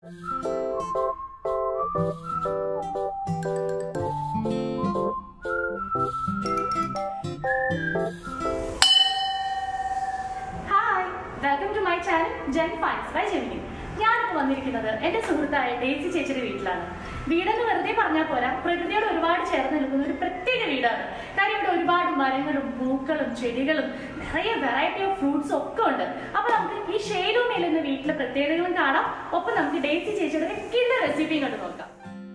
Hi welcome to my channel Jen finds by Gemini ഞാനിപ്പോൾ വന്നിരിക്കുന്നത് എൻ്റെ സുഹൃത്തായ ഡേസി ചേച്ചിയുടെ വീട്ടിലാണ് വീടെന്ന് വെറുതെ പറഞ്ഞാൽ പോരാ പ്രകൃതിയോട് ഒരുപാട് ചേർന്ന് നിൽക്കുന്ന ഒരു പ്രത്യേക വീടാണ് കാര്യം ഇവിടെ ഒരുപാട് മരങ്ങളും പൂക്കളും ചെടികളും നിറയെ വെറൈറ്റി ഓഫ് ഫ്രൂട്ട്സ് ഒക്കെ ഉണ്ട് അപ്പൊ നമുക്ക് ഈ ഷെയ്ഡുമേൽ എന്ന വീട്ടിലെ പ്രത്യേകതകളും കാണാം ഒപ്പം നമുക്ക് ഡേസി ചേച്ചിയുടെ കില്ല റെസിപ്പിയും കണ്ട് നോക്കാം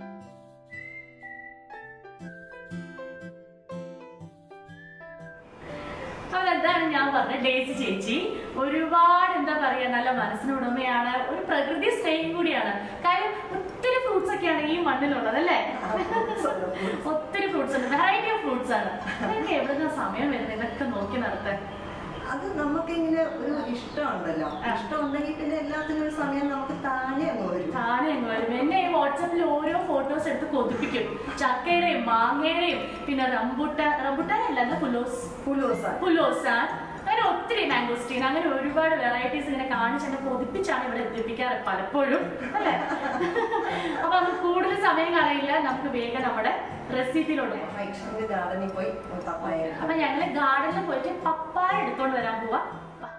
അപ്പോൾ എന്താണ് ഞാൻ പറഞ്ഞ ഡേസി ചേച്ചി ഒരുപാട് എന്താ പറയാ നല്ല മനസ്സിനുടമയാണ് ഒരു പ്രകൃതി സ്നേഹം കൂടിയാണ് കാര്യം ഒത്തിരി ഫ്രൂട്ട്സ് ഒക്കെയാണ് ഈ മണ്ണിലുള്ളത് അല്ലേ ഒത്തിരി ഫ്രൂട്ട്സ് ഉണ്ട് വെറൈറ്റി ഓഫ് ഫ്രൂട്ട്സ് ആണ് നിങ്ങൾക്ക് എവിടുന്ന സമയം വരുന്നത് ഇതൊക്കെ നോക്കി നടത്താൻ അത് നമുക്കിങ്ങനെ ഒരു ഇഷ്ടമുണ്ടല്ലോ ഇഷ്ടം ഉണ്ടെങ്കിൽ പിന്നെ എല്ലാത്തിനും ഒരു സമയം നമുക്ക് താഴെ അങ്ങ് വരും താനെ അങ്ങ് വരും എന്നെ ഈ വാട്സാപ്പിൽ ഓരോ ഫോട്ടോസ് എടുത്ത് കൊതിപ്പിക്കും ചക്കയുടെയും മാങ്ങയുടെയും പിന്നെ റംബുട്ടാൻ റംബുട്ടാൻ അല്ല പുലോസ് പുലോസാൻ പുലോസാൻ അങ്ങനെ ഒത്തിരി മാംഗോസ്റ്റീൻ അങ്ങനെ ഒരുപാട് വെറൈറ്റീസ് ഇങ്ങനെ കാണിച്ച് എന്നെ കൊതിപ്പിച്ചാണ് ഇവിടെ എത്തിപ്പിക്കാറ് പലപ്പോഴും അല്ലേ അപ്പൊ നമുക്ക് കൂടുതൽ സമയം കളയില്ല നമുക്ക് വേഗം നമ്മുടെ റെസിപ്പിയിലോട്ട് പോകാം ഗാർഡനിൽ പോയി പപ്പായ അപ്പൊ ഞങ്ങള് ഗാർഡനിൽ പോയിട്ട് പപ്പായ എടുത്തോണ്ട് വരാൻ പോവാ വാ.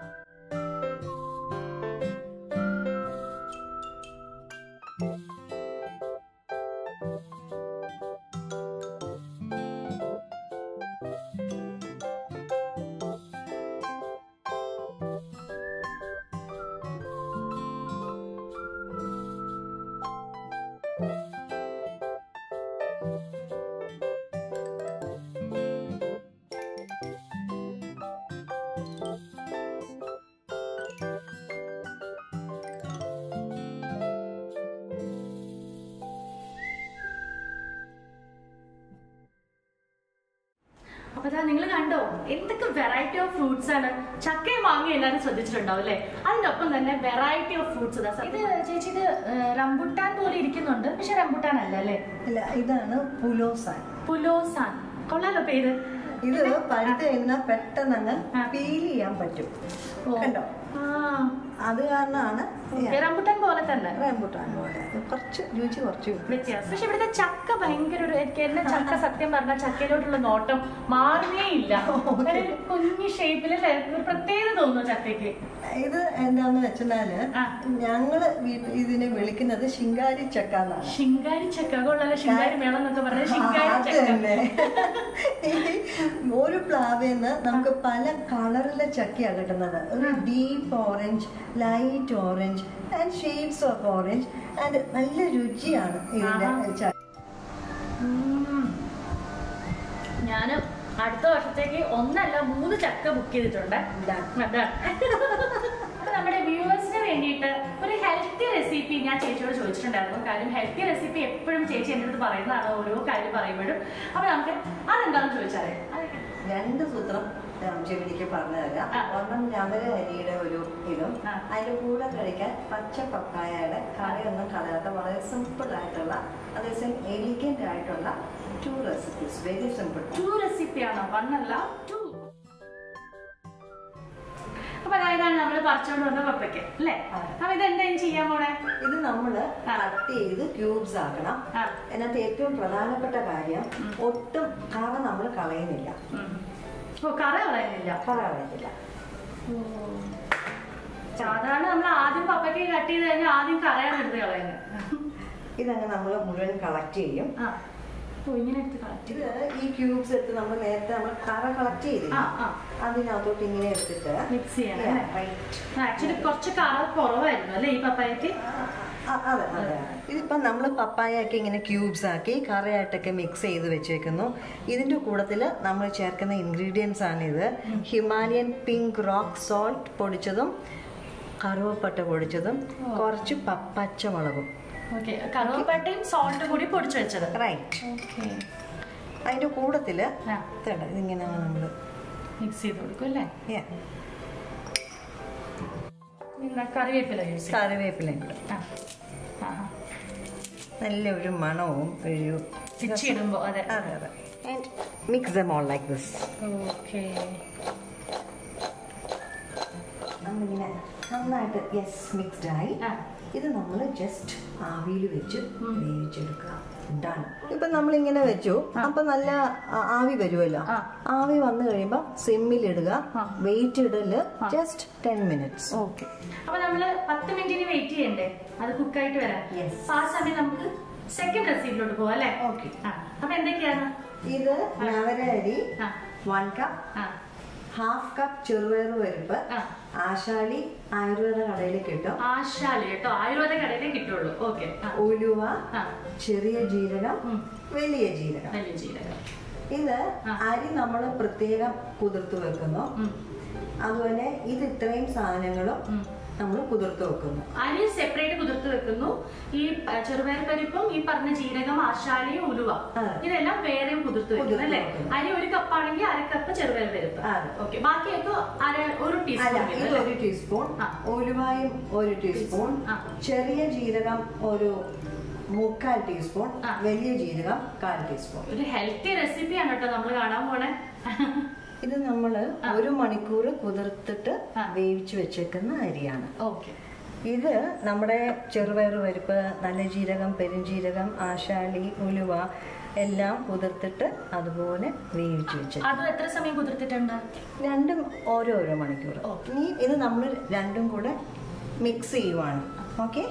അപ്പൊ നിങ്ങൾ കണ്ടോ എന്തൊക്കെ വെറൈറ്റി ഓഫ് ഫ്രൂട്ട്സ് ആണ് ചക്കയും മാങ്ങയും എല്ലാവരും ശ്രദ്ധിച്ചിട്ടുണ്ടാവും അല്ലേ അതിനൊപ്പം തന്നെ വെറൈറ്റി ഓഫ് ഫ്രൂട്ട്സ് ഇത് ചേച്ചി ഇത് ഏഹ്, റംബുട്ടാൻ പോലെ ഇരിക്കുന്നുണ്ട് പക്ഷെ റംബുട്ടാൻ അല്ല അല്ലേ അല്ല ഇതാണ് പുലോസാൻ പുലോസാൻ കൊള്ളാലോ പേര് ഇത് പഴുത്ത് കഴിഞ്ഞാൽ പെട്ടെന്ന് അങ്ങ് ആ. ഫീൽ ചെയ്യാൻ പറ്റും ഓ. കണ്ടോ ആ അത് കാരണമാണ് ഓക്കേ, റംബുട്ടാൻ പോലെ തന്നെ റംബുട്ടാൻ പോലെ കുറച്ച് രുചി കുറച്ച് വ്യത്യാസം പക്ഷെ ഇവിടുത്തെ ചക്ക ഭയങ്കര ഒരു എനിക്ക് എന്നെ ചക്ക സത്യം പറഞ്ഞാൽ ചക്കയിലോട്ടുള്ള നോട്ടം മാറുകയേ ഇല്ല അങ്ങനെ ഒരു കുഞ്ഞു ഷേപ്പിലല്ലേ ഒരു പ്രത്യേകത തോന്നുന്നു ചക്കയ്ക്ക് ഇത് എന്താന്ന് വെച്ചാല് ആ. ഞങ്ങള് വീട്ടിൽ ഇതിനെ വിളിക്കുന്നത് ശിങ്കാരി ചക്ക എന്നാണ് ശിങ്കാരി ചക്ക കൊള്ളാലോ ശിങ്കാരി മേളം എന്നൊക്കെ പറഞ്ഞത് ശിങ്കാരി അത് ചക്ക തന്നെ. ഈ ഒരു പ്ലാവേന്ന് നമുക്ക് പല കളറിലെ ചക്കയാണ് കിട്ടുന്നത് ഒരു deep orange light orange and shades of orange and നല്ല രുചിയാണ് ഇതിന്റെ ആഹാ. ചക്ക ഉം. ഞാന് അടുത്ത വർഷത്തേക്ക് ഒന്നല്ല മൂന്ന് ചക്ക ബുക്ക് ചെയ്തിട്ടുണ്ട് Done. അതാണ്. അപ്പൊ നമ്മുടെ വ്യൂവേഴ്സിന് വേണ്ടിയിട്ട് ഒരു ഹെൽത്തി റെസിപ്പി ഞാൻ ചേച്ചിയോട് ചോദിച്ചിട്ടുണ്ടായിരുന്നു കാര്യം ഹെൽത്തി റെസിപ്പി എപ്പോഴും ചേച്ചി എൻ്റെ അടുത്ത് പറയുന്നതാണ് ഓരോ കാര്യം പറയുമ്പോഴും അപ്പൊ നമുക്ക് അതെന്താണെന്ന് ചോദിച്ചാലേ രണ്ട് സൂത്രം ചെവിനിക്ക് പറഞ്ഞു തരാം ആ. ഒരെണ്ണം ഞവര അരിയുടെ ഒരു ഇതും ആ. അതിന്റെ കൂടെ കഴിക്കാൻ പച്ച പപ്പായയുടെ കറിയൊന്നും കളയാത്ത വളരെ സിമ്പിൾ ആയിട്ടുള്ള അതേസമയം എലിഗന്റ് ആയിട്ടുള്ള two recipes very simple two റെസിപ്പിയാണോ വണ്ണല്ല ടു അപ്പൊ അതായതാണ് നമ്മൾ പറിച്ചോണ്ട് വന്ന പപ്പയ്ക്ക് അല്ലേ ആ. അപ്പൊ ഇതെന്തായാലും ചെയ്യാൻ പോണേ ഇത് നമ്മൾ ആ. കട്ട് ചെയ്ത് ക്യൂബ്സ് ആക്കണം ആ. അതിനകത്ത് ഏറ്റവും പ്രധാനപ്പെട്ട കാര്യം ഉം. ഒട്ടും കറ നമ്മൾ കളയുന്നില്ല ഉം. ഓ കറ കളയുന്നില്ല കറ കളയുന്നില്ല സാധാരണ നമ്മൾ ആദ്യം പപ്പയ്ക്ക് കട്ട് ചെയ്ത് കഴിഞ്ഞാൽ ആദ്യം കറയാണ് എടുത്ത് കളയുന്നത് ഇതങ്ങ് നമ്മൾ മുഴുവൻ കളക്ട് ചെയ്യും ആ ഓ ഇങ്ങനെ എടുത്ത് കളക്ട് ഇത് ഈ ക്യൂബ്സ് എടുത്ത് നമ്മൾ നേരത്തെ നമ്മൾ കറ കളക്ട് ചെയ്തില്ല ആ ആ അതിനകത്തോട്ട് ഇങ്ങനെ എടുത്തിട്ട് മിക്സ് ചെയ്യണം Yeah, അല്ലേ right. ആക്ച്വലി കുറച്ച് കറ കുറവായിരുന്നു അല്ലേ ഈ പപ്പായക്ക് ആ, അതെ അതെ ഇതിപ്പം നമ്മൾ പപ്പായൊക്കെ ഇങ്ങനെ ക്യൂബ്സ് ആക്കി കറിയായിട്ടൊക്കെ മിക്സ് ചെയ്ത് വെച്ചേക്കുന്നു ഇതിൻ്റെ കൂട്ടത്തിൽ നമ്മൾ ചേർക്കുന്ന ഇൻഗ്രീഡിയൻസ് ആണിത് ഹിമാലയൻ പിങ്ക് റോക്ക് സോൾട്ട് പൊടിച്ചതും കറുവപ്പട്ട പൊടിച്ചതും കുറച്ച് പ- പച്ചമുളകും ഓക്കെ കറുവപ്പട്ടയും സോൾട്ട് കൂടി പൊടിച്ചു വെച്ചത് റൈറ്റ് ഓക്കെ അതിൻ്റെ കൂട്ടത്തിൽ ആ ഇതിങ്ങനെ നമ്മൾ മിക്സ് ചെയ്ത് കൊടുക്കും അല്ലേ പിന്നെ കറിവേപ്പില യൂസ് ചെയ്യാം കറിവേപ്പിലയും കൂടെ ആ ആ ആ. നല്ല ഒരു മണവും ഒരു പിച്ചിടുമ്പോ അതെ അതെ അതെ and mix them all like this okay നമ്മളിങ്ങനെ നന്നായിട്ട് യെസ് മിക്സ്ഡ് ആയി ആ ഇത് നമ്മൾ ജസ്റ്റ് ആവിയിൽ വെച്ച് വേവിച്ചെടുക്കുക ഡൺ ഇപ്പൊ നമ്മൾ ഇങ്ങനെ വെച്ചു അപ്പൊ നല്ല ആ- ആവി വരുമല്ലോ ആ. ആവി വന്നു കഴിയുമ്പോ സിമ്മിൽ ഇടുക ആ. വെയിറ്റ് ഇടല് ജസ്റ്റ് ടെൻ മിനിറ്റ്സ് ഓക്കെ അപ്പൊ നമ്മള് പത്ത് മിനിറ്റിന് വെയിറ്റ് ചെയ്യണ്ടേ അത് കുക്കായിട്ട് വരാം Yes. അപ്പൊ ആ സമയം നമുക്ക് സെക്കൻഡ് റെസിപ്പിയിലോട്ട് പോവാം അല്ലേ ഓക്കെ ആ അപ്പൊ എന്തൊക്കെയാണ് ഇത് നവര അരി ആ വൺ കപ്പ് ആ ഹാഫ് കപ്പ് ചെറുപയർ പരിപ്പ് ആ ആശാലി ആയുർവേദ കടയിൽ കിട്ടും ആശാലി കേട്ടോ ആയുർവേദ കടയിലേ കിട്ടുള്ളൂ ഓക്കെ ഉലുവ ആ ചെറിയ ജീരകം ഉം. വലിയ ജീരകം വലിയ ജീരകം ഇത് ആ. അരി നമ്മൾ പ്രത്യേകം കുതിർത്ത് വെക്കുന്നു ഉം. അതുപോലെ ഇത് ഇത്രയും സാധനങ്ങളും ഉം. നമ്മൾ കുതിർത്ത് വെക്കുന്നു അരി സെപ്പറേറ്റ് കുതിർത്ത് വെക്കുന്നു ഈ പ- ചെറുപയർ പരിപ്പും ഈ പറഞ്ഞ ജീരകം ആശാലി ഉലുവ അതെ. ഇതെല്ലാം വേറെയും കുതിർത്ത് വെക്കുന്നു കുതിർത്ത് അല്ലേ വെക്കുന്നു. അരി ഒരു കപ്പാണെങ്കിൽ അര കപ്പ് ചെറുപയർ പരിപ്പ് അതെ. ഓക്കെ ബാക്കിയൊക്കെ അര ഒരു അല്ല ടീസ്പൂൺ ഇത് ഒരു ടീസ്പൂൺ ആ. ഉലുവായും ഒരു ടീസ്പൂൺ ആ. ചെറിയ ജീരകം ഒരു മുക്കാൽ ടീസ്പൂൺ ആ. വലിയ ജീരകം കാൽ ടീസ്പൂൺ ഒരു ഹെൽത്തി റെസിപ്പിയാണ് കേട്ടോ നമ്മൾ കാണാൻ പോണേ ഇത് നമ്മൾ ഒരു മണിക്കൂർ കുതിർത്തിട്ട് ആ. വേവിച്ച് വെച്ചേക്കുന്ന അരിയാണ് ഓക്കെ ഇത് നമ്മുടെ ചെറുപയർ പരിപ്പ് നല്ല ജീരകം പെരുംജീരകം ആശാലി ഉലുവ എല്ലാം കുതിർത്തിട്ട് അതുപോലെ വേവിച്ച് വെച്ച് അത് എത്ര സമയം കുതിർത്തിട്ടുണ്ട് രണ്ടും ഓരോരോ മണിക്കൂർ ഓ. ഇനി ഇത് നമ്മൾ രണ്ടും കൂടെ മിക്സ് ചെയ്യുവാണ് ഓക്കെ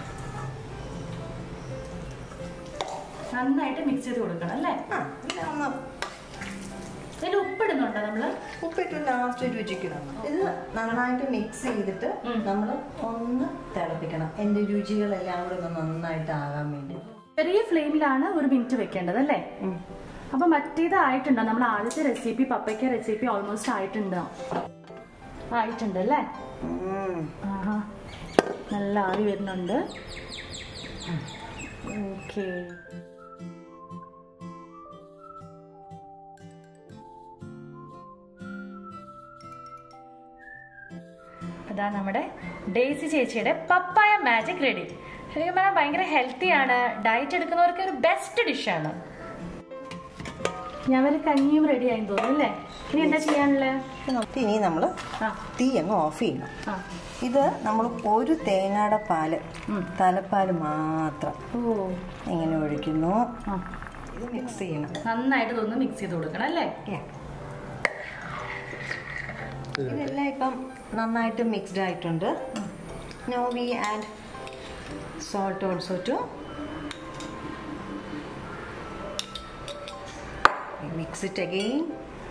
നന്നായിട്ട് മിക്സ് ചെയ്ത് കൊടുക്കണം അല്ലേ ആ ഇത് ഒന്ന് ഇതിൽ ഉപ്പിടുന്നുണ്ടോ നമ്മള് ഉപ്പിട്ട് ലാസ്റ്റ് രുചിക്കണം ഇത് നന്നായിട്ട് മിക്സ് ചെയ്തിട്ട് ഉം. നമ്മൾ ഒന്ന് തിളപ്പിക്കണം എൻ്റെ രുചികളെല്ലാം കൂടെ ഒന്ന് നന്നായിട്ട് ആകാൻ വേണ്ടി ചെറിയ ഫ്ലെയിമിലാണ് ഒരു മിനിറ്റ് വെക്കേണ്ടത് അല്ലേ ഉം. അപ്പൊ മറ്റേത് ആയിട്ടുണ്ടോ നമ്മൾ ആദ്യത്തെ റെസിപ്പി പപ്പയ്ക്ക റെസിപ്പി ഓൾമോസ്റ്റ് ആയിട്ടുണ്ടോ ആയിട്ടുണ്ട് അല്ലേ ഉം. ആഹാ നല്ല ആവി വരുന്നുണ്ട് ഓക്കെ അതാ നമ്മുടെ ഡേസി ചേച്ചിയുടെ പപ്പായ മാജിക് റെഡി ശരിക്കും പറഞ്ഞാൽ ഭയങ്കര ഹെൽത്തിയാണ് ഡയറ്റ് എടുക്കുന്നവർക്ക് ഒരു ബെസ്റ്റ് ഡിഷാണ് ഞാൻ വല്ല കഞ്ഞിയും റെഡി ആയി തോന്നുന്നു അല്ലേ ഇനി എന്താ ചെയ്യാനുള്ളത് ഇനി നമ്മൾ ആ തീ അങ്ങ് ഓഫ് ചെയ്യണം ആ ഇത് നമ്മൾ ഒരു തേങ്ങയുടെ പാല് ഉം. തലപ്പാല് മാത്രം ഓ ഇങ്ങനെ ഒഴിക്കുന്നു ആ ഇത് മിക്സ് ചെയ്യണം നന്നായിട്ട് ഇതൊന്ന് മിക്സ് ചെയ്ത് കൊടുക്കണം അല്ലേ Yeah. ഇതെല്ലാം ഇപ്പം നന്നായിട്ട് മിക്സ്ഡ് ആയിട്ടുണ്ട് now we add salt also to mix it again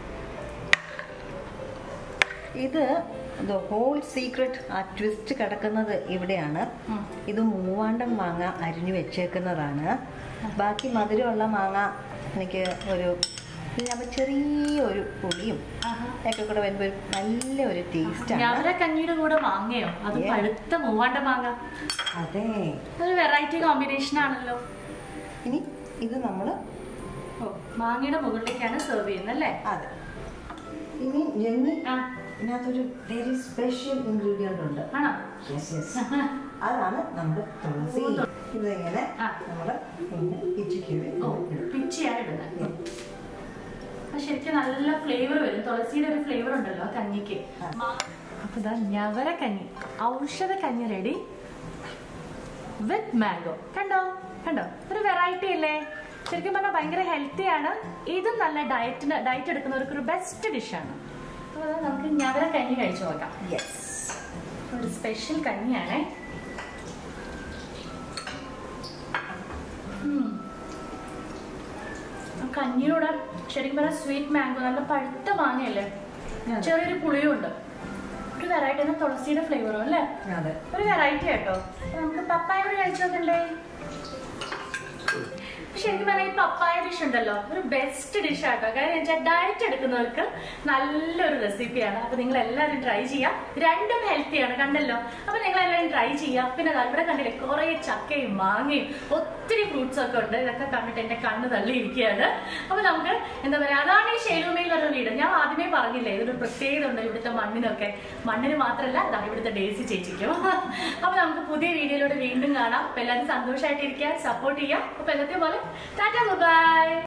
ഇത് ദ ഹോൾ സീക്രട്ട് ആ ട്വിസ്റ്റ് കിടക്കുന്നത് ഇവിടെയാണ് ഉം. ഇത് മൂവാണ്ടം മാങ്ങ അരിഞ്ഞു വെച്ചേക്കുന്നതാണ് ബാക്കി മധുരമുള്ള മാങ്ങ എനിക്ക് ഒരു ഇതിനകത്ത് ചെറിയൊരു പൊടിയും ആഹാ. ഒക്കെ കൂടെ വരുമ്പോൾ ഒരു നല്ല ഒരു ടേസ്റ്റാണ് ഞവര കഞ്ഞിയുടെ കൂടെ മാങ്ങയോ അത് Yeah. പഴുത്ത മൂവാണ്ട മാങ്ങ അതെ ഒരു വെറൈറ്റി കോമ്പിനേഷൻ ആണല്ലോ ഇനി ഇത് നമ്മൾ ഓ മാങ്ങയുടെ മുകളിലേക്കാണ് സെർവ് ചെയ്യുന്നത് അല്ലേ അതെ ഇനി ജെന്നി ആ ഇതിനകത്തൊരു വെരി സ്പെഷ്യൽ ഇൻഗ്രീഡിയൻ്റ് ഉണ്ട് ആണോ യെസ് യെസ് അതാണ് നമ്മുടെ തുളസി ഇതിങ്ങനെ ആ. നമ്മൾ ഇങ്ങനെ ഇച്ചിക്കീഴ് ഓ പിച്ചിയാണ് ഇടുന്നത് അപ്പൊ ശരിക്കും നല്ല ഫ്ലേവർ വരും തുളസിയുടെ ഒരു ഫ്ലേവർ ഉണ്ടല്ലോ ആ കഞ്ഞിക്ക് ആ. മാ- അപ്പൊ ഇതാ ഞവര കഞ്ഞി ഔഷധ കഞ്ഞി റെഡി വിത്ത് മാംഗോ കണ്ടോ കണ്ടോ ഒരു വെറൈറ്റി അല്ലേ ശരിക്കും പറഞ്ഞാൽ ഭയങ്കര ഹെൽത്തി ആണ് ഇതും നല്ല ഡയറ്റിന് ഡയറ്റ് എടുക്കുന്നവർക്ക് ഒരു ബെസ്റ്റ് ഡിഷാണ് അപ്പോൾ അത് നമുക്ക് ഞവര കഞ്ഞി കഴിച്ചു നോക്കാം യെസ് ഒരു സ്പെഷ്യൽ കഞ്ഞിയാണേ ഉം. ആ കഞ്ഞിയുടെ ശരിക്കും പറഞ്ഞാൽ സ്വീറ്റ് മാംഗോ നല്ല പഴുത്ത മാങ്ങയല്ലേ അതെ. ചെറിയൊരു പുളിയും ഉണ്ട് ഒരു വെറൈറ്റി എന്നാൽ തുളസിയുടെ ഫ്ലേവറും അല്ലേ അതെ ഒരു വെറൈറ്റി കേട്ടോ അപ്പൊ നമുക്ക് പപ്പായ കൂടി കഴിച്ചു നോക്കണ്ടേ ശരിക്കും പറഞ്ഞാൽ ഈ പപ്പായ ഡിഷ് ഉണ്ടല്ലോ ഒരു ബെസ്റ്റ് ഡിഷ് ആട്ടോ കാര്യം വെച്ചാൽ ഡയറ്റ് എടുക്കുന്നവർക്ക് നല്ലൊരു റെസിപ്പിയാണ് അപ്പൊ നിങ്ങൾ എല്ലാവരും ട്രൈ ചെയ്യാം രണ്ടും ഹെൽത്തിയാണ് കണ്ടല്ലോ അപ്പൊ നിങ്ങൾ എല്ലാവരും ട്രൈ ചെയ്യാം പിന്നെ ദാ ഇവിടെ കണ്ടില്ലേ കുറെ ചക്കയും മാങ്ങയും ഒത്തിരി ഫ്രൂട്ട്സ് ഒക്കെ ഉണ്ട് ഇതൊക്കെ കണ്ടിട്ട് എന്റെ കണ്ണ് തള്ളിയിരിക്കുകയാണ് അപ്പൊ നമുക്ക് എന്താ പറയാ അതാണ് ഈ ഷെയ്ലുമയിലുള്ള വീട് ഞാൻ ആദ്യമേ പറഞ്ഞില്ലേ ഇതൊരു പ്രത്യേകത ഉണ്ട് ഇവിടുത്തെ മണ്ണിനൊക്കെ മണ്ണിന് മാത്രമല്ല ദാ ഇവിടുത്തെ ഡേസി ചേച്ചിക്കും അപ്പൊ നമുക്ക് പുതിയ വീഡിയോയിലൂടെ വീണ്ടും കാണാം അപ്പൊ എല്ലാവരും സന്തോഷമായിട്ടിരിക്കുക സപ്പോർട്ട് ചെയ്യാം അപ്പൊ എന്നത്തെ പോലെ ടാറ്റ ബൈ